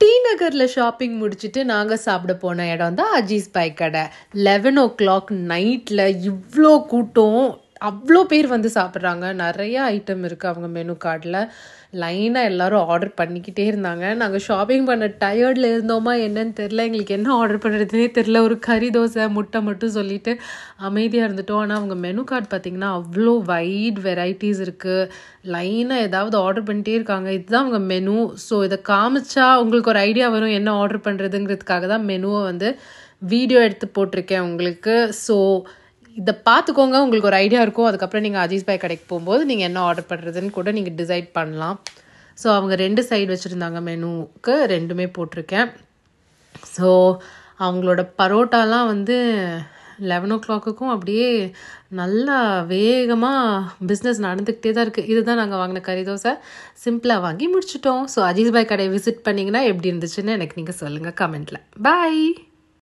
D நகரில் shopping முடிச்சுட்டு நாங்கள் சாப்பிட போன இடம் தான் அஜீஸ் பாய் கடை லெவன் ஓ கிளாக் நைட்டில் இவ்வளோ கூட்டம் அவ்வளோ பேர் வந்து சாப்பிட்றாங்க நிறைய ஐட்டம் இருக்குது அவங்க மெனு கார்டில் லைனாக எல்லாரும் ஆர்டர் பண்ணிக்கிட்டே இருந்தாங்க நாங்கள் ஷாப்பிங் பண்ண டயர்டில் இருந்தோமா என்னன்னு தெரில எங்களுக்கு என்ன ஆர்டர் பண்ணுறதுனே தெரில ஒரு கறி தோசை முட்டை மட்டும் சொல்லிட்டு அமைதியாக இருந்துட்டோம் ஆனால் அவங்க மெனு கார்டு பார்த்திங்கன்னா அவ்வளோ வைட் வெரைட்டிஸ் இருக்குது லைனாக ஏதாவது ஆர்டர் பண்ணிட்டே இருக்காங்க இதுதான் அவங்க மெனு ஸோ இதை காமிச்சா உங்களுக்கு ஒரு ஐடியா வரும் என்ன ஆர்டர் பண்ணுறதுங்கிறதுக்காக தான் மெனுவை வந்து வீடியோ எடுத்து போட்டிருக்கேன் உங்களுக்கு ஸோ இதை பார்த்துக்கோங்க உங்களுக்கு ஒரு ஐடியா இருக்கும் அதுக்கப்புறம் நீங்கள் அஜீஸ் பாய் கடைக்கு போகும்போது நீங்கள் என்ன ஆர்டர் பண்ணுறதுன்னு கூட நீங்கள் டிசைட் பண்ணலாம் ஸோ அவங்க ரெண்டு சைடு வச்சுருந்தாங்க மெனுவுக்கு ரெண்டுமே போட்டிருக்கேன் ஸோ அவங்களோட பரோட்டாலாம் வந்து லெவன் ஓ கிளாக்குக்கும் அப்படியே நல்லா வேகமாக பிஸ்னஸ் நடந்துக்கிட்டே தான் இருக்குது இதுதான் நாங்கள் வாங்கின கறி தோசை சிம்பிளாக வாங்கி முடிச்சிட்டோம் ஸோ அஜீஸ் பாய் கடையை விசிட் பண்ணிங்கன்னா எப்படி இருந்துச்சுன்னு எனக்கு நீங்கள் சொல்லுங்கள் கமெண்ட்டில் பாய்